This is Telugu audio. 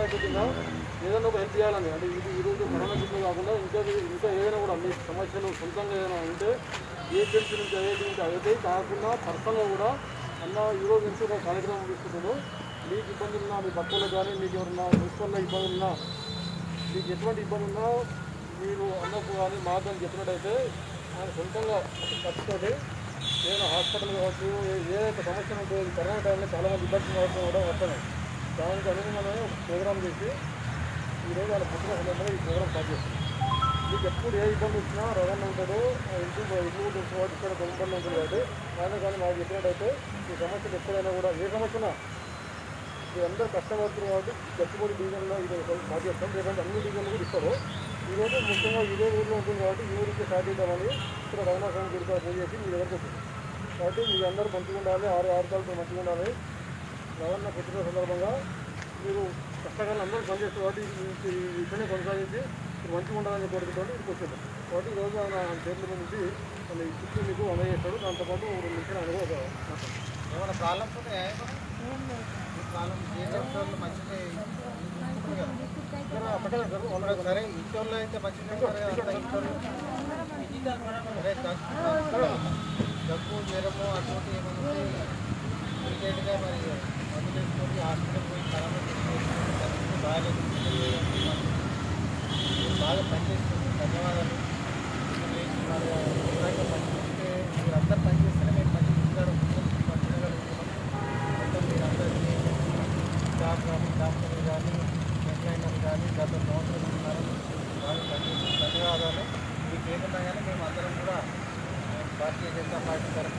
పంచాయతీ కింద ఏదైనా ఒక హెల్ప్ చేయాలని అంటే ఇది ఈరోజు కరోనా కింద కాకుండా ఇంకా ఇంకా ఏదైనా కూడా మీ సమస్యలు సొంతంగా ఏదైనా ఉంటే ఏ తెలిసి నుంచి అయ్యేది నుంచి అయ్యేది కాకుండా పర్సనల్గా కూడా అన్న ఈరోజు నుంచి ఒక కార్యక్రమం తీసుకుంటున్నాను మీకు ఇబ్బందులు ఉన్నా మీ భక్తులకు కానీ మీకు ఎవరన్నా మున్సిపల్లో ఇబ్బందులు ఉన్నా మీకు ఎటువంటి ఇబ్బంది ఉన్నా మీరు అన్నప్పుడు కానీ మాకు చెప్పినట్టయితే ఆయన సొంతంగా ఖర్చుతోటి ఏదైనా హాస్పిటల్ కావచ్చు ఏ- ఏ యొక్క సమస్య ఉంటే ఈ కరోనా టైంలో చాలామంది ఇబ్బంది కావచ్చు కూడా వస్తున్నాయి దానికి అనుగుణంగానే ఒక ప్రోగ్రామ్ చేసి ఈరోజు వాళ్ళ పుట్టిన సందర్భంగా ఈ ప్రోగ్రామ్ స్టార్ట్ చేస్తాం మీకు ఎప్పుడు ఏ ఇబ్బంది వచ్చినా రవాణా ఉంటాడు ఆ ఇంటి ఇల్లు ఉంటుంది కాబట్టి ఇక్కడ కొనుగోలు ఉంటుంది కాబట్టి ఆయన కానీ మాకు చెప్పినట్టయితే ఈ సమస్యలు ఎప్పుడైనా కూడా ఏ సమస్య ఉన్నా మీరు అందరూ కష్టపడుతున్నారు కాబట్టి గచ్చిపూడి డివిజన్లో ఇది స్టార్ట్ చేస్తాం లేదంటే అన్ని డివిజన్లు కూడా ఇస్తారు ఈరోజు ముఖ్యంగా ఇదే ఊరిలో ఉంటుంది కాబట్టి ఈ ఊరికి స్టార్ట్ చేద్దామని ఇక్కడ రమణ స్వామి గుడికి పూజ చేసి మీ దగ్గరకు వచ్చింది కాబట్టి మీ అందరూ మంచిగా ఉండాలి ఆరు ఆరు కాలతో మంచిగా ఉండాలి రవాణా పుట్టిన సందర్భంగా మీరు కష్టకాలం అందరూ పనిచేస్తారు కాబట్టి ఈ విషయాన్ని కొనసాగించి మీరు మంచిగా ఉండాలని కోరుకుంటూ ఇక్కడికి వచ్చేది కాబట్టి ఈరోజు ఆయన చేతుల నుంచి మన ఈ చుట్టూ మీకు అందజేస్తాడు దాంతోపాటు రెండు నిమిషాలు ఆయన కూడా ఒక మాట్లాడతాడు. ఏమైనా ప్రాబ్లమ్స్ ఉన్నాయా ఏమైనా ప్రాబ్లమ్ జీహెచ్ఎంసీ వాళ్ళు మంచిగా చూసుకుంటారు కదా ఇక్కడ పక్కన సార్ వాళ్ళ వాళ్ళకి సరే ఇంటి వాళ్ళు అయితే మంచిగా ఉంటారు కదా అంతా ఇంటి వాళ్ళు సరే దగ్గు దగ్గు జ్వరము అటువంటి ఏమైనా ఉంటే ఇమీడియట్గా మరి మందులు వేసుకొని హాస్పిటల్ పోయి కరోనా చేసుకొని బాగాలేదు మీరు బాగా పనిచేస్తుంది ధన్యవాదాలు మీరు లేచి బాగా ఉత్సాహంగా పనిచేస్తే మీరు అందరు పనిచేస్తేనే మేము మంచి ఉంటారు పనిచేయగలుగుతున్నాం మొత్తం మీరు అందరికీ స్టాఫ్ కానీ డాక్టర్లు కానీ ఎంప్లాయినర్ కానీ గత సంవత్సరం ఉన్నారు బాగా పనిచేస్తుంది ధన్యవాదాలు మీకు ఏమన్నా కానీ మేము అందరం కూడా భారతీయ జనతా పార్టీ తరఫున